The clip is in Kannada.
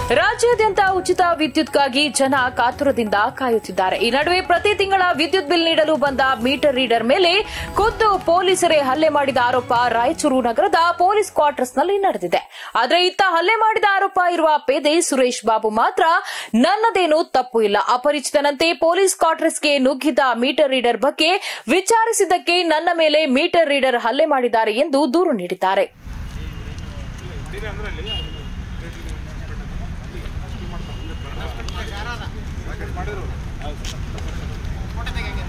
ರಾಜ್ಯಾದ್ಯಂತ ಉಚಿತ ವಿದ್ಯುತ್ಗಾಗಿ ಜನ ಕಾತುರದಿಂದ ಕಾಯುತ್ತಿದ್ದಾರೆ ಈ ನಡುವೆ ಪ್ರತಿ ತಿಂಗಳ ವಿದ್ಯುತ್ ಬಿಲ್ ನೀಡಲು ಬಂದ ಮೀಟರ್ ರೀಡರ್ ಮೇಲೆ ಖುದ್ದು ಪೊಲೀಸರೇ ಹಲ್ಲೆ ಮಾಡಿದ ಆರೋಪ ರಾಯಚೂರು ನಗರದ ಪೊಲೀಸ್ ಕ್ವಾರ್ಟರ್ಸ್ನಲ್ಲಿ ನಡೆದಿದೆ ಆದರೆ ಇತ್ತ ಹಲ್ಲೆ ಮಾಡಿದ ಆರೋಪ ಇರುವ ಪೇದೆ ಸುರೇಶ್ ಬಾಬು ಮಾತ್ರ ನನ್ನದೇನೂ ತಪ್ಪು ಇಲ್ಲ ಅಪರಿಚಿತನಂತೆ ಪೊಲೀಸ್ ಕ್ವಾರ್ಟರ್ಸ್ಗೆ ನುಗ್ಗಿದ್ದ ಮೀಟರ್ ರೀಡರ್ ಬಗ್ಗೆ ವಿಚಾರಿಸಿದ್ದಕ್ಕೆ ನನ್ನ ಮೇಲೆ ಮೀಟರ್ ರೀಡರ್ ಹಲ್ಲೆ ಮಾಡಿದ್ದಾರೆ ಎಂದು ದೂರು ನೀಡಿದ್ದಾರೆ ಮಾಡಿದ್ರು